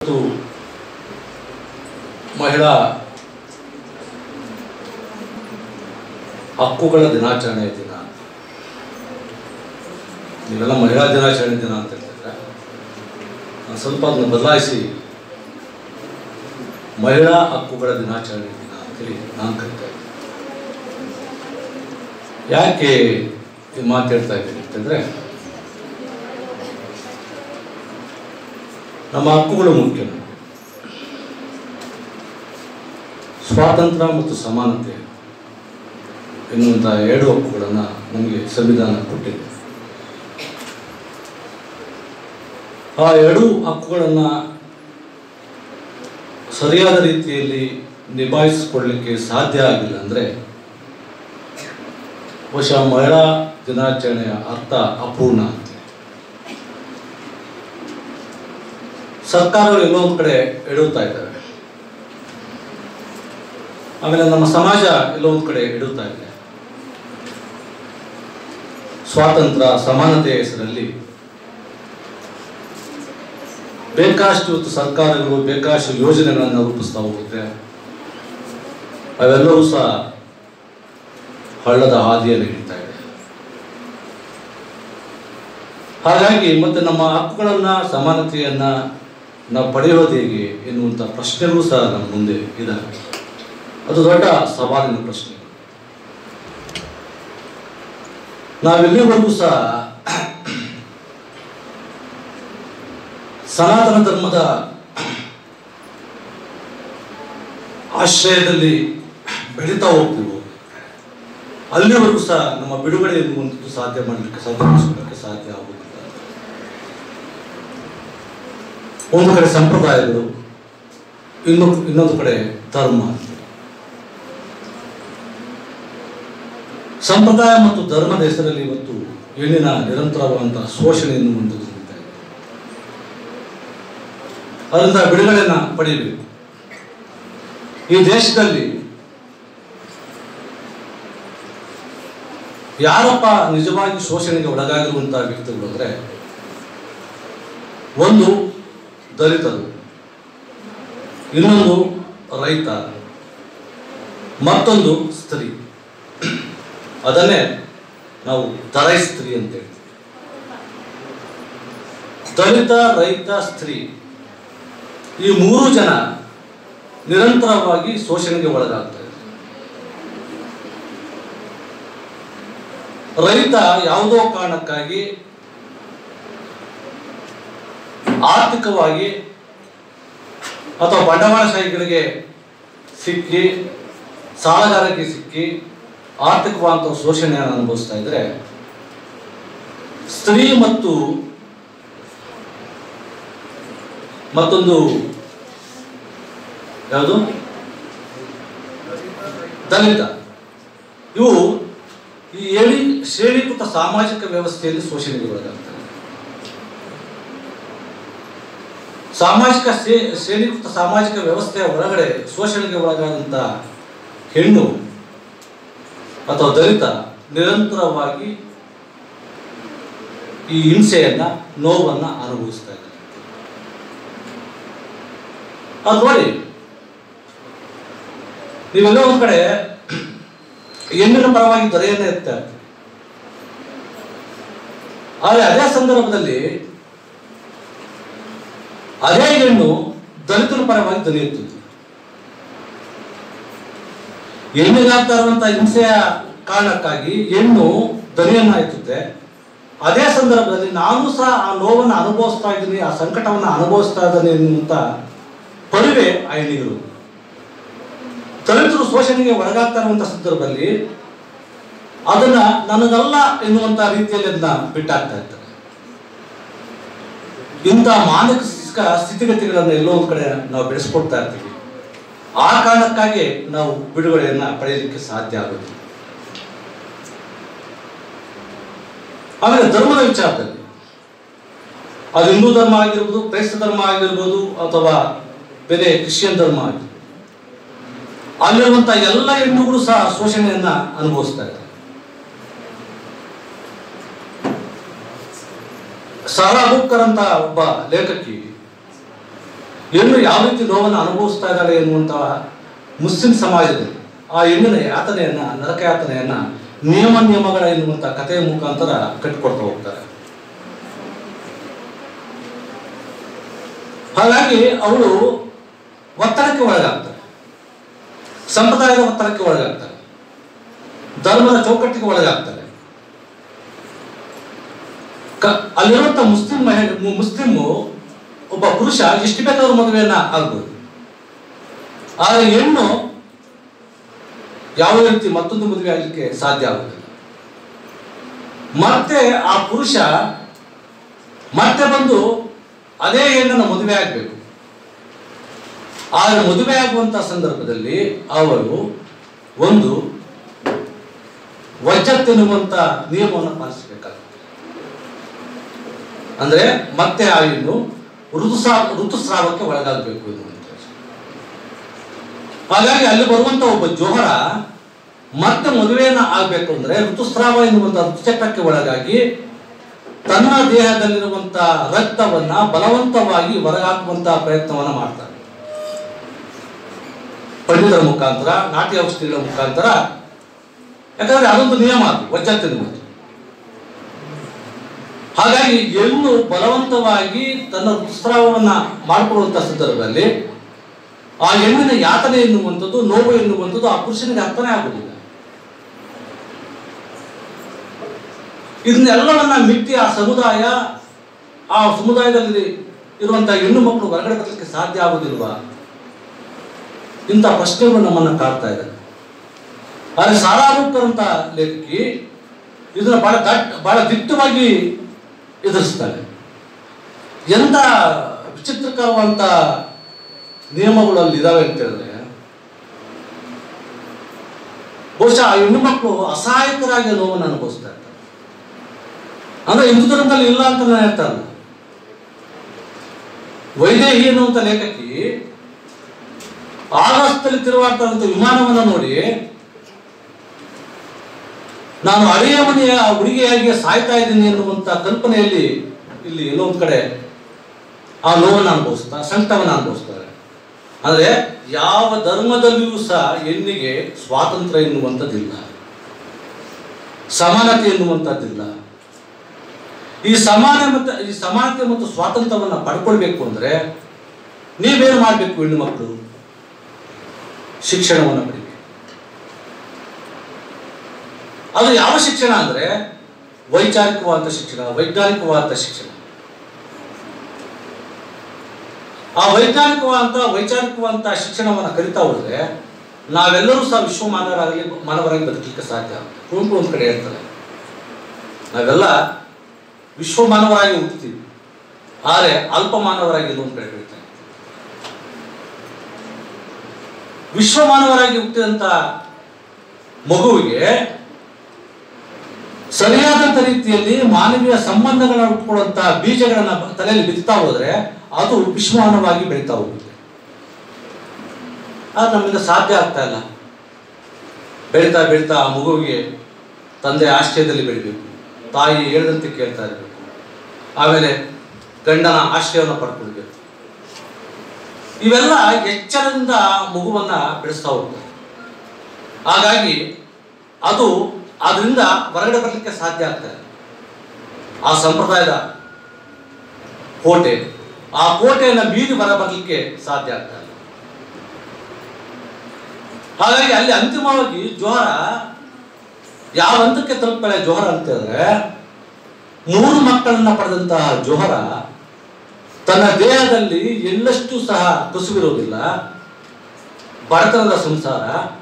ಇದು ಮಹಿಳಾ ಹಕ್ಕುಗಳ ದಿನಾಚರಣೆ ದಿನ ನೀವೆಲ್ಲ ಮಹಿಳಾ ದಿನಾಚರಣೆ ದಿನ ಅಂತ ಹೇಳ್ತಿದ್ರೆ ನಾನು ಸ್ವಲ್ಪ ಅದನ್ನು ಬದಲಾಯಿಸಿ ಮಹಿಳಾ ಹಕ್ಕುಗಳ ದಿನಾಚರಣೆ ದಿನ ಅಂತೇಳಿ ನಾನು ಕರಿತಾ ಇದ್ದೀನಿ ಯಾಕೆ ಈ ಮಾತು ಹೇಳ್ತಾ ಇದ್ದೀನಿ ಅಂತಂದರೆ ನಮ್ಮ ಹಕ್ಕುಗಳು ಮುಖ್ಯ ಸ್ವಾತಂತ್ರ್ಯ ಮತ್ತು ಸಮಾನತೆ ಎನ್ನುವಂಥ ಎರಡು ಹಕ್ಕುಗಳನ್ನು ನಮಗೆ ಸಂವಿಧಾನ ಕೊಟ್ಟಿದೆ ಆ ಎರಡು ಹಕ್ಕುಗಳನ್ನು ಸರಿಯಾದ ರೀತಿಯಲ್ಲಿ ನಿಭಾಯಿಸಿಕೊಳ್ಳಲಿಕ್ಕೆ ಸಾಧ್ಯ ಆಗಿಲ್ಲ ಅಂದರೆ ಬಹುಶಃ ಮಹಿಳಾ ದಿನಾಚರಣೆಯ ಅರ್ಥ ಅಪೂರ್ಣ ಅಂತ ಸರ್ಕಾರಗಳು ಎಲ್ಲೋ ಒಂದು ಕಡೆ ಎಡುತ್ತಾ ಇದ್ದಾವೆ ಆಮೇಲೆ ನಮ್ಮ ಸಮಾಜ ಎಲ್ಲೋ ಒಂದು ಕಡೆ ಎಡುತ್ತಾ ಇದೆ ಸ್ವಾತಂತ್ರ್ಯ ಸಮಾನತೆಯ ಹೆಸರಲ್ಲಿ ಬೇಕಾಷ್ಟು ಇವತ್ತು ಸರ್ಕಾರಗಳು ಬೇಕಾಷ್ಟು ಯೋಜನೆಗಳನ್ನು ರೂಪಿಸ್ತಾ ಹೋಗುತ್ತೆ ಅವೆಲ್ಲವೂ ಸಹ ಹಳ್ಳದ ಹಾದಿಯಲ್ಲಿ ಹಿಡಿತಾ ಇದೆ ಹಾಗಾಗಿ ಮತ್ತೆ ನಮ್ಮ ಹಕ್ಕುಗಳನ್ನ ಸಮಾನತೆಯನ್ನ ನಾವು ಪಡೆಯೋದು ಹೇಗೆ ಎನ್ನುವಂಥ ಪ್ರಶ್ನೆಗಳು ಸಹ ನಮ್ಮ ಮುಂದೆ ಇದ್ದಾವೆ ಅದು ದೊಡ್ಡ ಸವಾಲಿನ ಪ್ರಶ್ನೆ ನಾವೆಲ್ಲಿವರೆಗೂ ಸಹ ಸನಾತನ ಧರ್ಮದ ಆಶ್ರಯದಲ್ಲಿ ಬೆಳೀತಾ ಹೋಗ್ತೀವೋ ಅಲ್ಲಿವರೆಗೂ ಸಹ ನಮ್ಮ ಬಿಡುಗಡೆ ಎನ್ನುವಂಥದ್ದು ಸಾಧ್ಯ ಮಾಡಲಿಕ್ಕೆ ಸಾಧ್ಯಗೊಳಿಸಲಿಕ್ಕೆ ಸಾಧ್ಯ ಆಗುವುದಿಲ್ಲ ಒಂದು ಕಡೆ ಸಂಪ್ರದಾಯಗಳು ಇನ್ನೊಂದು ಇನ್ನೊಂದು ಕಡೆ ಧರ್ಮ ಸಂಪ್ರದಾಯ ಮತ್ತು ಧರ್ಮದ ಹೆಸರಲ್ಲಿ ಇವತ್ತು ಹೆಣ್ಣಿನ ನಿರಂತರವಾದಂತಹ ಶೋಷಣೆ ಎನ್ನುವಂಥದ್ದು ನಡೀತಾ ಇದೆ ಅದರಿಂದ ಬಿಡುಗಡೆಯನ್ನ ಪಡೆಯಬೇಕು ಈ ದೇಶದಲ್ಲಿ ಯಾರಪ್ಪ ನಿಜವಾಗಿ ಶೋಷಣೆಗೆ ಒಳಗಾಗಿರುವಂತಹ ವ್ಯಕ್ತಿಗಳು ಅಂದರೆ ಒಂದು ದಲಿತರು ಇನ್ನೊಂದು ರೈತ ಮತ್ತೊಂದು ಸ್ತ್ರೀ ಅದನ್ನೇ ನಾವು ದರೈ ಸ್ತ್ರೀ ಅಂತ ಹೇಳ್ತೀವಿ ದಲಿತ ರೈತ ಸ್ತ್ರೀ ಈ ಮೂರು ಜನ ನಿರಂತರವಾಗಿ ಶೋಷಣೆಗೆ ಒಳಗಾಗ್ತಾ ಇದ್ದಾರೆ ರೈತ ಯಾವುದೋ ಕಾರಣಕ್ಕಾಗಿ ಆರ್ಥಿಕವಾಗಿ ಅಥವಾ ಬಂಡವಾಳಶಾಹಿಗಳಿಗೆ ಸಿಕ್ಕಿ ಸಾಲಗಾರರಿಗೆ ಸಿಕ್ಕಿ ಆರ್ಥಿಕವಾದಂಥ ಶೋಷಣೆಯನ್ನು ಅನುಭವಿಸ್ತಾ ಇದ್ರೆ ಸ್ತ್ರೀ ಮತ್ತು ಮತ್ತೊಂದು ಯಾವುದು ದಲಿತ ಇವು ಈ ಏಳಿ ಶ್ರೇಣೀಕೃತ ಸಾಮಾಜಿಕ ವ್ಯವಸ್ಥೆಯಲ್ಲಿ ಶೋಷಣೆಗೆ ಒಳಗಾಗ್ತವೆ ಸಾಮಾಜಿಕ ಶ್ರೇ- ಶ್ರೇಣೀಕೃತ ಸಾಮಾಜಿಕ ವ್ಯವಸ್ಥೆಯ ಒಳಗಡೆ ಶೋಷಣೆಗೆ ಒಳಗಾದಂಥ ಹೆಣ್ಣು ಅಥವಾ ದಲಿತ ನಿರಂತರವಾಗಿ ಈ ಹಿಂಸೆಯನ್ನ ನೋವನ್ನ ಅನುಭವಿಸ್ತಾ ಇದ್ದಾರೆ ಅದು ನೋಡಿ ನೀವೆಲ್ಲೋ ಒಂದ್ ಕಡೆ ಹೆಣ್ಣಿನ ಪರವಾಗಿ ದೊರೆಯನ್ನೇ ಎತ್ತಾ ಇರ್ತೀವಿ ಆದರೆ ಅದೇ ಸಂದರ್ಭದಲ್ಲಿ ಅದೇ ಹೆಣ್ಣು ದಲಿತರ ಪರವಾಗಿ ಧ್ವನಿ ಎತ್ತುತ್ತೆ ಹೆಣ್ಣಿಗಾಗ್ತಾ ಇರುವಂತಹ ಹಿಂಸೆಯ ಕಾರಣಕ್ಕಾಗಿ ಹೆಣ್ಣು ಧ್ವನಿಯನ್ನ ಎತ್ತುತ್ತೆ ಅದೇ ಸಂದರ್ಭದಲ್ಲಿ ನಾನು ಸಹ ಆ ನೋವನ್ನು ಅನುಭವಿಸ್ತಾ ಇದ್ದೀನಿ ಆ ಸಂಕಟವನ್ನು ಅನುಭವಿಸ್ತಾ ಇದ್ದೀನಿ ಎನ್ನುವಂತ ಪರಿವೆ ಆ ಹೆಣ್ಣಿಗಿರು ದಲಿತರು ಶೋಷಣೆಗೆ ಒಳಗಾಗ್ತಾ ಇರುವಂತ ಸಂದರ್ಭದಲ್ಲಿ ಅದನ್ನ ನನಗಲ್ಲ ಎನ್ನುವಂತ ರೀತಿಯಲ್ಲಿ ಅದನ್ನ ಬಿಟ್ಟಾಗ್ತಾ ಇರ್ತಾರೆ ಇಂಥ ಮಾನಸಿಕ ಸ್ಥಿತಿಗತಿಗಳನ್ನು ಎಲ್ಲೋ ಒಂದು ಕಡೆ ನಾವು ಬೆಳೆಸ್ಕೊಡ್ತಾ ಇರ್ತೀವಿ ಆ ಕಾರಣಕ್ಕಾಗಿ ನಾವು ಬಿಡುಗಡೆಯನ್ನ ಪಡೆಯಲಿಕ್ಕೆ ಸಾಧ್ಯ ಆಗುತ್ತೆ ಆಮೇಲೆ ಧರ್ಮದ ವಿಚಾರದಲ್ಲಿ ಅದು ಹಿಂದೂ ಧರ್ಮ ಆಗಿರ್ಬೋದು ಕ್ರೈಸ್ತ ಧರ್ಮ ಆಗಿರ್ಬೋದು ಅಥವಾ ಬೇರೆ ಕ್ರಿಶ್ಚಿಯನ್ ಧರ್ಮ ಆಗಿರ್ಬೋದು ಅಲ್ಲಿರುವಂತಹ ಎಲ್ಲ ಹೆಣ್ಣುಗಳು ಸಹ ಶೋಷಣೆಯನ್ನ ಅನುಭವಿಸ್ತಾ ಇದ್ದಾರೆ ಸಾರಾ ಬುಕ್ಕರ್ ಅಂತ ಒಬ್ಬ ಲೇಖಕಿ ಹೆಣ್ಣು ಯಾವ ರೀತಿ ನೋವನ್ನು ಅನುಭವಿಸ್ತಾ ಇದ್ದಾಳೆ ಎನ್ನುವಂಥ ಮುಸ್ಲಿಂ ಸಮಾಜದಲ್ಲಿ ಆ ಹೆಣ್ಣಿನ ಯಾತನೆಯನ್ನ ನರಕ ಯಾತನೆಯನ್ನ ನಿಯಮ ನಿಯಮಗಳ ಎನ್ನುವಂಥ ಕಥೆಯ ಮುಖಾಂತರ ಕಟ್ಟಿಕೊಡ್ತಾ ಹೋಗ್ತಾರೆ ಹಾಗಾಗಿ ಅವಳು ಒತ್ತಡಕ್ಕೆ ಒಳಗಾಗ್ತಾರೆ ಸಂಪ್ರದಾಯದ ಒತ್ತಡಕ್ಕೆ ಒಳಗಾಗ್ತಾರೆ ಧರ್ಮದ ಚೌಕಟ್ಟಿಗೆ ಒಳಗಾಗ್ತಾರೆ ಕ- ಅಲ್ಲಿರುವಂತ ಮುಸ್ಲಿಂ ಮಹಿಳೆ ಮು- ಮುಸ್ಲಿಮ್ಮು ಒಬ್ಬ ಪುರುಷ ಎಷ್ಟು ಬೇಕಾದ್ರೂ ಮದುವೆಯನ್ನ ಆಗ್ಬೋದು ಆದರೆ ಹೆಣ್ಣು ಯಾವ ರೀತಿ ಮತ್ತೊಂದು ಮದುವೆ ಆಗಲಿಕ್ಕೆ ಸಾಧ್ಯ ಆಗುದಿಲ್ಲ ಮತ್ತೆ ಆ ಪುರುಷ ಮತ್ತೆ ಬಂದು ಅದೇ ಹೆಣ್ಣನ್ನು ಮದುವೆ ಆಗಬೇಕು ಆದರೆ ಮದುವೆ ಆಗುವಂತ ಸಂದರ್ಭದಲ್ಲಿ ಅವರು ಒಂದು ವಜತ್ ಎನ್ನುವಂತ ನಿಯಮವನ್ನು ಪಾಲಿಸಬೇಕಾಗುತ್ತೆ ಅಂದ್ರೆ ಮತ್ತೆ ಆ ಹೆಣ್ಣು ಋತುಸ್ರಾ ಋತುಸ್ರಾವಕ್ಕೆ ಒಳಗಾಗಬೇಕು ಎನ್ನುವಂಥದ್ದು ಹಾಗಾಗಿ ಅಲ್ಲಿ ಬರುವಂತ ಒಬ್ಬ ಜೋಹರ ಮತ್ತೆ ಮದುವೆಯನ್ನ ಆಗ್ಬೇಕು ಅಂದ್ರೆ ಋತುಸ್ರಾವ ಎನ್ನುವಂತ ಋತುಚಕ್ರಕ್ಕೆ ಒಳಗಾಗಿ ತನ್ನ ದೇಹದಲ್ಲಿರುವಂತ ರಕ್ತವನ್ನ ಬಲವಂತವಾಗಿ ಹೊರಗಾಕುವಂತ ಪ್ರಯತ್ನವನ್ನ ಮಾಡ್ತಾರೆ ಪಂಡಿತರ ಮುಖಾಂತರ ನಾಟಿ ಔಷಧಿಗಳ ಮುಖಾಂತರ ಯಾಕಂದ್ರೆ ಅದೊಂದು ನಿಯಮ ಅದು ವಜ್ಜತ್ತೆನ್ನುವುದು ಹಾಗಾಗಿ ಹೆಣ್ಣು ಬಲವಂತವಾಗಿ ತನ್ನ ಋತುಸ್ರಾವವನ್ನ ಮಾಡಿಕೊಳ್ಳುವಂತ ಸಂದರ್ಭದಲ್ಲಿ ಆ ಹೆಣ್ಣಿನ ಯಾತನೆ ಎನ್ನುವಂಥದ್ದು ನೋವು ಎನ್ನುವಂಥದ್ದು ಆ ಪುರುಷನಿಗೆ ಅರ್ಥನೇ ಆಗುವುದಿಲ್ಲ ಇದನ್ನೆಲ್ಲವನ್ನ ಮಿಕ್ಕಿ ಆ ಸಮುದಾಯ ಆ ಸಮುದಾಯದಲ್ಲಿ ಇರುವಂತಹ ಹೆಣ್ಣು ಮಕ್ಕಳು ಹೊರಗಡೆ ಬರಲಿಕ್ಕೆ ಸಾಧ್ಯ ಆಗುವುದಿಲ್ವಾ ಇಂಥ ಪ್ರಶ್ನೆಗಳು ನಮ್ಮನ್ನ ಕಾಡ್ತಾ ಇದೆ ಆದರೆ ಸಾರಾರೂಪರ್ ಅಂತ ಲೇಖಕಿ ಇದನ್ನ ಬಹಳ ದಟ್ ಬಹಳ ದಿಟ್ಟವಾಗಿ ಎದುರಿಸ್ತಾಳೆ ಎಂತ ವಿಚಿತ್ರಕರವಂತ ನಿಯಮಗಳು ಅಲ್ಲಿ ಇದಾವೆ ಅಂತ ಹೇಳಿದ್ರೆ ಬಹುಶಃ ಆ ಹೆಣ್ಣು ಮಕ್ಕಳು ಅಸಹಾಯಕರಾಗಿ ನೋವನ್ನು ಅನುಭವಿಸ್ತಾ ಇರ್ತಾರೆ ಅಂದ್ರೆ ಹಿಂದೂ ಧರ್ಮದಲ್ಲಿ ಇಲ್ಲ ಅಂತ ನಾನು ಹೇಳ್ತಾ ಇಲ್ಲ ವೈದೇಹಿ ಅನ್ನುವಂಥ ಲೇಖಕಿ ಆಗಸ್ಟಲ್ಲಿ ತಿರುಗಾಡ್ತಾ ವಿಮಾನವನ್ನು ನೋಡಿ ನಾನು ಹಳೆಯ ಮನೆಯ ಹುಡುಗಿಯಾಗಿ ಸಾಯ್ತಾ ಇದ್ದೀನಿ ಎನ್ನುವಂತ ಕಲ್ಪನೆಯಲ್ಲಿ ಇಲ್ಲಿ ಎಲ್ಲೋ ಒಂದ್ ಕಡೆ ಆ ನೋವನ್ನು ಅನುಭವಿಸ್ತಾ ಸಂಕಟವನ್ನು ಅನುಭವಿಸ್ತಾರೆ ಆದರೆ ಯಾವ ಧರ್ಮದಲ್ಲಿಯೂ ಸಹ ಹೆಣ್ಣಿಗೆ ಸ್ವಾತಂತ್ರ್ಯ ಎನ್ನುವಂಥದ್ದಿಲ್ಲ ಸಮಾನತೆ ಎನ್ನುವಂಥದ್ದಿಲ್ಲ ಈ ಸಮಾನ ಮತ್ತು ಈ ಸಮಾನತೆ ಮತ್ತು ಸ್ವಾತಂತ್ರ್ಯವನ್ನು ಪಡ್ಕೊಳ್ಬೇಕು ಅಂದ್ರೆ ನೀವೇನು ಮಾಡಬೇಕು ಹೆಣ್ಣು ಮಕ್ಕಳು ಶಿಕ್ಷಣವನ್ನು ಪಡಿಬೇಕು ಅದು ಯಾವ ಶಿಕ್ಷಣ ಅಂದ್ರೆ ವೈಚಾರಿಕವಾದ ಶಿಕ್ಷಣ ವೈಜ್ಞಾನಿಕವಾದ ಶಿಕ್ಷಣ ಆ ವೈಜ್ಞಾನಿಕವಾದಂಥ ವೈಚಾರಿಕವಾದಂಥ ಶಿಕ್ಷಣವನ್ನು ಕಲಿತಾ ಹೋದ್ರೆ ನಾವೆಲ್ಲರೂ ಸಹ ವಿಶ್ವ ಮಾನವರಾಗಲಿ ಮಾನವರಾಗಿ ಬದುಕಲಿಕ್ಕೆ ಸಾಧ್ಯ ಕುಂಕು ಒಂದು ಕಡೆ ಹೇಳ್ತಾರೆ ನಾವೆಲ್ಲ ವಿಶ್ವ ಮಾನವರಾಗಿ ಹುಟ್ಟುತ್ತೀವಿ ಆದರೆ ಅಲ್ಪ ಮಾನವರಾಗಿ ಇನ್ನೊಂದು ಕಡೆ ಹೇಳ್ತಾರೆ ವಿಶ್ವ ಮಾನವರಾಗಿ ಹುಟ್ಟಿದಂಥ ಮಗುವಿಗೆ ಸರಿಯಾದಂಥ ರೀತಿಯಲ್ಲಿ ಮಾನವೀಯ ಸಂಬಂಧಗಳನ್ನ ಉಟ್ಕೊಳ್ಳುವಂತ ಬೀಜಗಳನ್ನ ತಲೆಯಲ್ಲಿ ಬಿತ್ತಾ ಹೋದ್ರೆ ಅದು ವಿಶ್ವಮಾನವಾಗಿ ಬೆಳೀತಾ ಹೋಗುತ್ತೆ ಅದು ನಮ್ಮಿಂದ ಸಾಧ್ಯ ಆಗ್ತಾ ಇಲ್ಲ ಬೆಳೀತಾ ಬೆಳೀತಾ ಆ ಮಗುವಿಗೆ ತಂದೆ ಆಶ್ರಯದಲ್ಲಿ ಬೆಳಿಬೇಕು ತಾಯಿ ಹೇಳಿದಂತೆ ಕೇಳ್ತಾ ಇರಬೇಕು ಆಮೇಲೆ ಗಂಡನ ಆಶ್ರಯವನ್ನು ಪಡ್ಕೊಳ್ಬೇಕು ಇವೆಲ್ಲ ಎಚ್ಚರದಿಂದ ಮಗುವನ್ನ ಬೆಳೆಸ್ತಾ ಹೋಗ್ತಾರೆ ಹಾಗಾಗಿ ಅದು ಅದರಿಂದ ಹೊರಗಡೆ ಬರಲಿಕ್ಕೆ ಸಾಧ್ಯ ಆಗ್ತದೆ ಆ ಸಂಪ್ರದಾಯದ ಕೋಟೆ ಆ ಕೋಟೆಯನ್ನು ಮೀರಿ ಹೊರ ಬರಲಿಕ್ಕೆ ಸಾಧ್ಯ ಆಗ್ತದೆ ಹಾಗಾಗಿ ಅಲ್ಲಿ ಅಂತಿಮವಾಗಿ ಜೋಹರ ಯಾವ ಹಂತಕ್ಕೆ ತಲುಪ್ತಾಳೆ ಜೋಹರ ಅಂತ ಹೇಳಿದ್ರೆ ಮೂರು ಮಕ್ಕಳನ್ನ ಪಡೆದಂತಹ ಜೋಹರ ತನ್ನ ದೇಹದಲ್ಲಿ ಎಲ್ಲಷ್ಟು ಸಹ ಕಸುವಿರುವುದಿಲ್ಲ ಬಡತನದ ಸಂಸಾರ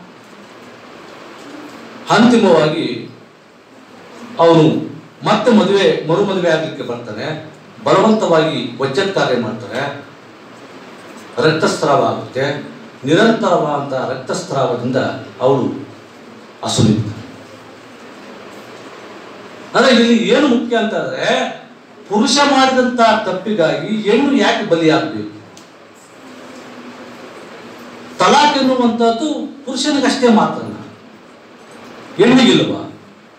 ಅಂತಿಮವಾಗಿ ಅವನು ಮತ್ತೆ ಮದುವೆ ಮರು ಮದುವೆ ಆಗಲಿಕ್ಕೆ ಬರ್ತಾನೆ ಬಲವಂತವಾಗಿ ವಜ್ಜತ್ ಕಾರ್ಯ ಮಾಡ್ತಾರೆ ರಕ್ತಸ್ರಾವ ಆಗುತ್ತೆ ನಿರಂತರವಾದಂಥ ರಕ್ತಸ್ರಾವದಿಂದ ಅವಳು ಅಸುನಿಗ್ತಾರೆ ಅಂದ್ರೆ ಇಲ್ಲಿ ಏನು ಮುಖ್ಯ ಅಂತಂದ್ರೆ ಪುರುಷ ಮಾಡಿದಂತ ತಪ್ಪಿಗಾಗಿ ಹೆಣ್ಣು ಯಾಕೆ ಬಲಿಯಾಗಬೇಕು ತಲಾಕ್ ಎನ್ನುವಂಥದ್ದು ಪುರುಷನಿಗಷ್ಟೇ ಮಾತ್ರ ಹೆಣ್ಣಿಗಿಲ್ವಾ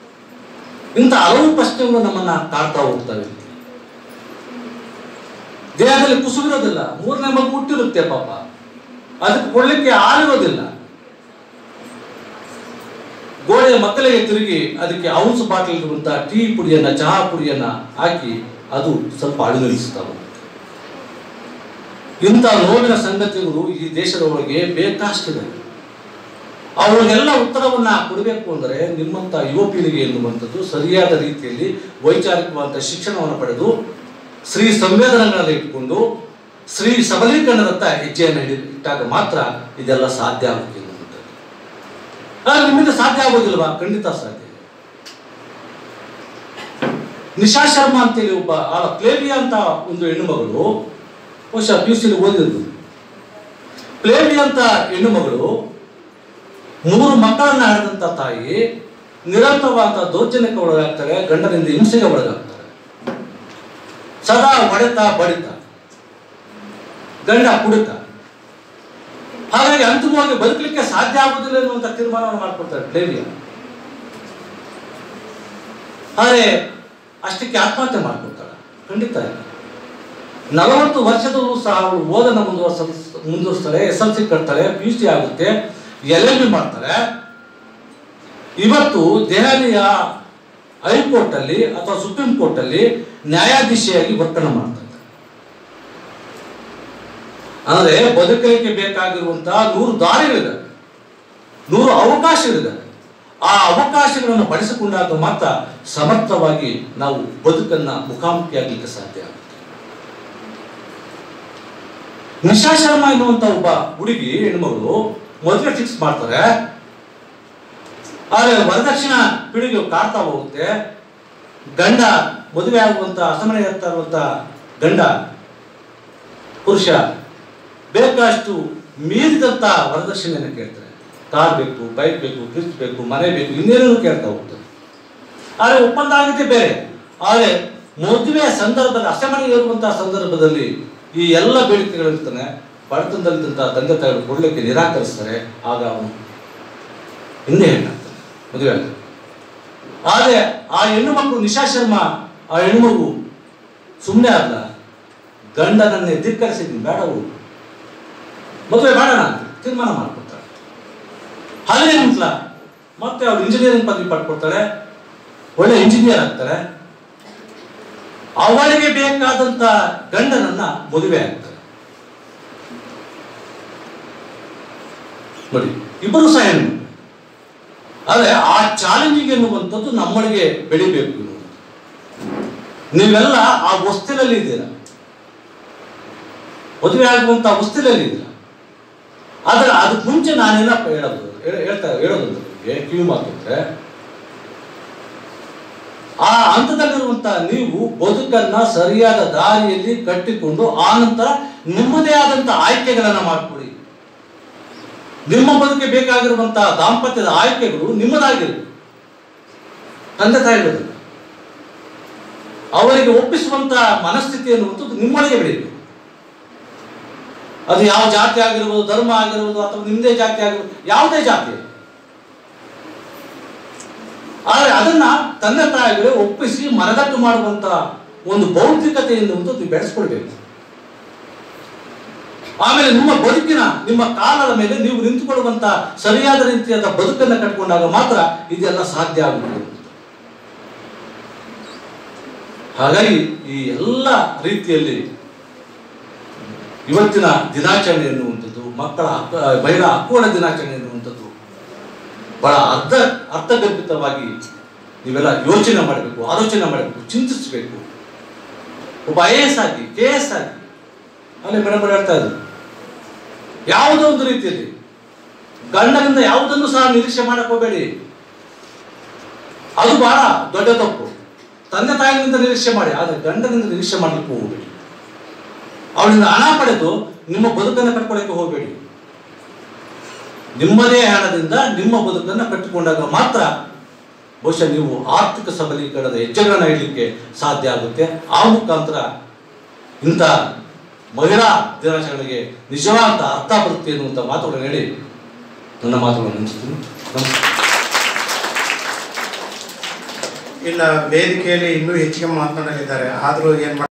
ಇಂಥ ಹಲವು ಪ್ರಶ್ನೆಗಳು ನಮ್ಮನ್ನ ಕಾಡ್ತಾ ಹೋಗ್ತವೆ ದೇಹದಲ್ಲಿ ಕುಸುವಿರೋದಿಲ್ಲ ಮೂರನೇ ಮಗು ಹುಟ್ಟಿರುತ್ತೆ ಪಾಪ ಅದಕ್ಕೆ ಕೊಡ್ಲಿಕ್ಕೆ ಆಳಿರೋದಿಲ್ಲ ಗೋಡೆಯ ಮಕ್ಕಳಿಗೆ ತಿರುಗಿ ಅದಕ್ಕೆ ಔನ್ಸ್ ಬಾಟಲ್ ಇರುವಂತ ಟೀ ಪುಡಿಯನ್ನ ಚಹಾ ಪುಡಿಯನ್ನ ಹಾಕಿ ಅದು ಸ್ವಲ್ಪ ಅಳುಗಲಿಸ್ತಾವೆ ಇಂಥ ನೋವಿನ ಸಂಗತಿಗಳು ಈ ದೇಶದ ಒಳಗೆ ಬೇಕಾಷ್ಟಿದೆ ಅವರಿಗೆಲ್ಲ ಉತ್ತರವನ್ನ ಕೊಡಬೇಕು ಅಂದರೆ ನಿಮ್ಮಂತ ಯುವ ಪೀಳಿಗೆ ಎನ್ನುವಂಥದ್ದು ಸರಿಯಾದ ರೀತಿಯಲ್ಲಿ ವೈಚಾರಿಕವಾದ ಶಿಕ್ಷಣವನ್ನು ಪಡೆದು ಶ್ರೀ ಸಂವೇದನೆಗಳಲ್ಲಿ ಇಟ್ಕೊಂಡು ಶ್ರೀ ಸಬಲೀಕರಣದತ್ತ ಹೆಜ್ಜೆಯನ್ನು ಹಿಡಿ- ಇಟ್ಟಾಗ ಮಾತ್ರ ಇದೆಲ್ಲ ಸಾಧ್ಯ ಆಗುತ್ತೆ ಎನ್ನುವಂಥದ್ದು ಆದ್ರೆ ನಿಮ್ಮಿಂದ ಸಾಧ್ಯ ಆಗೋದಿಲ್ವಾ ಖಂಡಿತ ಸಾಧ್ಯ ಇದೆ. ನಿಶಾ ಶರ್ಮಾ ಅಂತೇಳಿ ಒಬ್ಬ ಆ ಪ್ಲೇವಿಯಾ ಅಂತ ಒಂದು ಹೆಣ್ಣು ಮಗಳು ಬಹುಶಃ ಪಿ ಯು ಸಿ ಓದಿದ್ದು ಪ್ಲೇವಿಯಾ ಅಂತ ಹೆಣ್ಣು ಮಗಳು ಮೂರು ಮಕ್ಕಳನ್ನ ಹಡೆದಂತ ತಾಯಿ ನಿರಂತರವಾದ ದೌರ್ಜನ್ಯಕ್ಕೆ ಒಳಗಾಗ್ತಾರೆ ಗಂಡನಿಂದ ಹಿಂಸೆಗೆ ಒಳಗಾಗ್ತಾರೆ ಸದಾ ಹೊಡೆತ ಬಡಿತ ಗಂಡ ಕುಡಿತ ಹಾಗಾಗಿ ಅಂತಿಮವಾಗಿ ಬದುಕಲಿಕ್ಕೆ ಸಾಧ್ಯ ಆಗುವುದಿಲ್ಲ ಎನ್ನುವಂತ ತೀರ್ಮಾನವನ್ನು ಮಾಡ್ಕೊಡ್ತಾರೆ ಪ್ಲೇವಿಯಾ ಆದರೆ ಅಷ್ಟಕ್ಕೆ ಆತ್ಮಹತ್ಯೆ ಮಾಡ್ಕೊಳ್ತಾಳೆ ಖಂಡಿತ ಇಲ್ಲ ನಲವತ್ತು ವರ್ಷದಲ್ಲೂ ಸಹ ಅವಳು ಓದನ್ನು ಮುಂದುವರ್ಸ ಮುಂದುವರಿಸ್ತಾಳೆ ಎಸ್ ಎಲ್ ಸಿ ಕಟ್ತಾಳೆ ಪಿ ಯು ಸಿ ಆಗುತ್ತೆ ಎಲ್ ಎಲ್ ಬಿ ಮಾಡ್ತಾರೆ ಇವತ್ತು ದೆಹಲಿಯ ಹೈಕೋರ್ಟ್ ಅಲ್ಲಿ ಅಥವಾ ಸುಪ್ರೀಂ ಕೋರ್ಟ್ ಅಲ್ಲಿ ನ್ಯಾಯಾಧೀಶಿಯಾಗಿ ವರ್ತನೆ ಮಾಡ್ತಾ ಇದ್ದಾರೆ ಅಂದ್ರೆ ಬದುಕಲಿಕ್ಕೆ ಬೇಕಾಗಿರುವಂತಹ ನೂರು ದಾರಿಗಳಿದ್ದಾವೆ ನೂರು ಅವಕಾಶಗಳಿದ್ದಾವೆ ಆ ಅವಕಾಶಗಳನ್ನು ಬಳಸಿಕೊಂಡಾಗ ಮಾತ್ರ ಸಮರ್ಥವಾಗಿ ನಾವು ಬದುಕನ್ನ ಮುಖಾಮುಖಿಯಾಗಲಿಕ್ಕೆ ಸಾಧ್ಯ ಆಗುತ್ತೆ ನಿಶಾ ಶರ್ಮಾ ಎನ್ನುವಂತ ಒಬ್ಬ ಹುಡುಗಿ ಹೆಣ್ಮಗಳು ಮದುವೆ ಫಿಕ್ಸ್ ಮಾಡ್ತಾರೆ ಆದರೆ ವರದಕ್ಷಿಣ ಪೀಳಿಗೆ ಕಾಡ್ತಾ ಹೋಗುತ್ತೆ ಗಂಡ ಮದುವೆ ಆಗುವಂತ ಅಸಮನೆ ಇರ್ತಾ ಇರುವಂತ ಗಂಡ ಪುರುಷ ಬೇಕಾಷ್ಟು ಮೀರಿದಂತ ವರದಕ್ಷಿಣೆಯನ್ನು ಕೇಳ್ತಾರೆ ಕಾರ್ ಬೇಕು ಬೈಕ್ ಬೇಕು ಫ್ರಿಜ್ ಬೇಕು ಮನೆ ಬೇಕು ಇನ್ನೇನೇನು ಕೇಳ್ತಾ ಹೋಗ್ತಾರೆ ಆದರೆ ಒಪ್ಪಂದ ಆಗುತ್ತೆ ಬೇರೆ ಆದರೆ ಮದುವೆಯ ಸಂದರ್ಭದಲ್ಲಿ ಅಸಮನೆ ಇರುವಂತಹ ಸಂದರ್ಭದಲ್ಲಿ ಈ ಎಲ್ಲ ಬೇಡಿಕೆಗಳಿರ್ತಾನೆ ಬಡತನದಲ್ಲಿದ್ದಂಥ ತಂದೆ ತಾಯಿಗಳು ಕೊಡಲಿಕ್ಕೆ ನಿರಾಕರಿಸ್ತಾರೆ ಆಗ ಅವನು ಹಿಂದೆ ಹೆಣ್ಣಾಗ್ತಾನೆ ಮದುವೆ ಆಗ್ತಾನೆ ಆದರೆ ಆ ಹೆಣ್ಣು ಮಕ್ಕಳು ನಿಶಾ ಶರ್ಮಾ ಆ ಹೆಣ್ಮಗು ಸುಮ್ಮನೆ ಅಲ್ಲ ಗಂಡನನ್ನೇ ಧಿಕ್ಕರಿಸಿದ್ದೀನಿ ಬೇಡವು ಮದುವೆ ಬೇಡಣ ಅಂತ ತೀರ್ಮಾನ ಮಾಡ್ಕೊಡ್ತಾಳೆ ಹಾಗೆ ಮುಂತ್ಲ ಮತ್ತೆ ಅವಳು ಇಂಜಿನಿಯರಿಂಗ್ ಪದವಿ ಪಡ್ಕೊಡ್ತಾಳೆ ಒಳ್ಳೆ ಇಂಜಿನಿಯರ್ ಆಗ್ತಾರೆ ಅವಳಿಗೆ ಬೇಕಾದಂತ ಗಂಡನನ್ನ ಮದುವೆ ಆಗ್ತಾರೆ ನೋಡಿ ಇಬ್ಬರು ಸಹ ಹೆಣ್ಣು ಆದರೆ ಆ ಚಾಲೆಂಜಿಂಗ್ ಎನ್ನುವಂಥದ್ದು ನಮ್ಮೊಳಗೆ ಬೆಳಿಬೇಕು ಎನ್ನುವುದು. ನೀವೆಲ್ಲ ಆ ವಸ್ತಿನಲ್ಲಿ ಇದ್ದೀರಾ ಮದುವೆ ಆಗುವಂತ ವಸ್ತಿನಲ್ಲಿ ಇದ್ದೀರಾ ಆದರೆ ಅದಕ್ಕೆ ಮುಂಚೆ ನಾನೇನಪ್ಪ ಹೇಳೋದು ಹೇಳ್- ಹೇಳ್ತಾ ಹೇಳೋದು ನಿಮಗೆ ಕಿವಿ ಮಾತು ಅಂದ್ರೆ ಆ ಹಂತದಲ್ಲಿರುವಂತ ನೀವು ಬದುಕನ್ನ ಸರಿಯಾದ ದಾರಿಯಲ್ಲಿ ಕಟ್ಟಿಕೊಂಡು ಆ ನಂತರ ನಿಮ್ಮದೇ ಆದಂತ ಆಯ್ಕೆಗಳನ್ನ ಮಾಡಿಕೊಡಿ ನಿಮ್ಮ ಬದುಕಿಗೆ ಬೇಕಾಗಿರುವಂತಹ ದಾಂಪತ್ಯದ ಆಯ್ಕೆಗಳು ನಿಮ್ಮದಾಗಿರಬೇಕು ತಂದೆ ತಾಯಿಗಳು ಅವರಿಗೆ ಒಪ್ಪಿಸುವಂತ ಮನಸ್ಥಿತಿ ಎನ್ನುವಂಥದ್ದು ನಿಮ್ಮೊಳಗೆ ಬೆಳೆಯಬೇಕು ಅದು ಯಾವ ಜಾತಿ ಆಗಿರ್ಬೋದು ಧರ್ಮ ಆಗಿರ್ಬೋದು ಅಥವಾ ನಿಮ್ಮದೇ ಜಾತಿ ಆಗಿರ್ಬೋದು ಯಾವುದೇ ಜಾತಿ ಆದರೆ ಅದನ್ನ ತಂದೆ ತಾಯಿಗಳೇ ಒಪ್ಪಿಸಿ ಮನದಟ್ಟು ಮಾಡುವಂತ ಒಂದು ಬೌದ್ಧಿಕತೆ ಎನ್ನುವಂಥದ್ದು ಬೆಳೆಸ್ಕೊಳ್ಬೇಕು ಆಮೇಲೆ ನಿಮ್ಮ ಬದುಕಿನ ನಿಮ್ಮ ಕಾಲದ ಮೇಲೆ ನೀವು ನಿಂತುಕೊಳ್ಳುವಂತ ಸರಿಯಾದ ರೀತಿಯಾದ ಬದುಕನ್ನು ಕಟ್ಕೊಂಡಾಗ ಮಾತ್ರ ಇದೆಲ್ಲ ಸಾಧ್ಯ ಆಗುತ್ತೆ ಹಾಗಾಗಿ ಈ ಎಲ್ಲ ರೀತಿಯಲ್ಲಿ ಇವತ್ತಿನ ದಿನಾಚರಣೆ ಎನ್ನುವಂಥದ್ದು ಮಕ್ಕಳ ಹಕ್ಕು ಮಹಿಳಾ ಹಕ್ಕುಗಳ ದಿನಾಚರಣೆ ಎನ್ನುವಂಥದ್ದು ಬಹಳ ಅರ್ಥ ಅರ್ಥಗರ್ಭಿತವಾಗಿ ನೀವೆಲ್ಲ ಯೋಚನೆ ಮಾಡಬೇಕು ಆಲೋಚನೆ ಮಾಡಬೇಕು ಚಿಂತಿಸಬೇಕು ಒಬ್ಬ ಐ ಎಸ್ ಆಗಿ ಕೆ ಎಸ್ ಆಗಿ ಅಲ್ಲಿ ಮೇಡಮ್ ಹೇಳ್ತಾ ಇದ್ರು ಯಾವುದೋ ಒಂದು ರೀತಿಯಲ್ಲಿ ಗಂಡನಿಂದ ಯಾವುದನ್ನು ಸಹ ನಿರೀಕ್ಷೆ ಮಾಡಕ್ ಹೋಗಬೇಡಿ ಅದು ಬಹಳ ದೊಡ್ಡ ತಪ್ಪು ತಂದೆ ತಾಯಿಗಳಿಂದ ನಿರೀಕ್ಷೆ ಮಾಡಿ ಆದರೆ ಗಂಡನಿಂದ ನಿರೀಕ್ಷೆ ಮಾಡ್ಲಿಕ್ಕೆ ಹೋಗಬೇಡಿ ಅವಳಿಂದ ಹಣ ಪಡೆದು ನಿಮ್ಮ ಬದುಕನ್ನು ಕಟ್ಕೊಳ್ಳಕ್ಕೆ ಹೋಗಬೇಡಿ ನಿಮ್ಮದೇ ಹಣದಿಂದ ನಿಮ್ಮ ಬದುಕನ್ನು ಕಟ್ಟಿಕೊಂಡಾಗ ಮಾತ್ರ ಬಹುಶಃ ನೀವು ಆರ್ಥಿಕ ಸಬಲೀಕರಣದ ಹೆಜ್ಜೆಗಳನ್ನು ಇಡಲಿಕ್ಕೆ ಸಾಧ್ಯ ಆಗುತ್ತೆ ಆ ಮುಖಾಂತರ ಇಂಥ ಮಹಿಳಾ ದಿನಾಚರಣೆಗೆ ನಿಜವಾದ ಅರ್ಥ ಬರುತ್ತೆ ಎನ್ನುವಂಥ ಮಾತುಗಳನ್ನು ಹೇಳಿ ನನ್ನ ಮಾತುಗಳನ್ನು ನಿಲ್ಲಿಸ್ತೀನಿ ನಮಸ್ಕಾರ ಇನ್ನು ವೇದಿಕೆಯಲ್ಲಿ ಇನ್ನೂ ಹೆಚ್ಚಿಗೆ ಮಾತನಾಡಲಿದ್ದಾರೆ ಆದರೂ ಏನು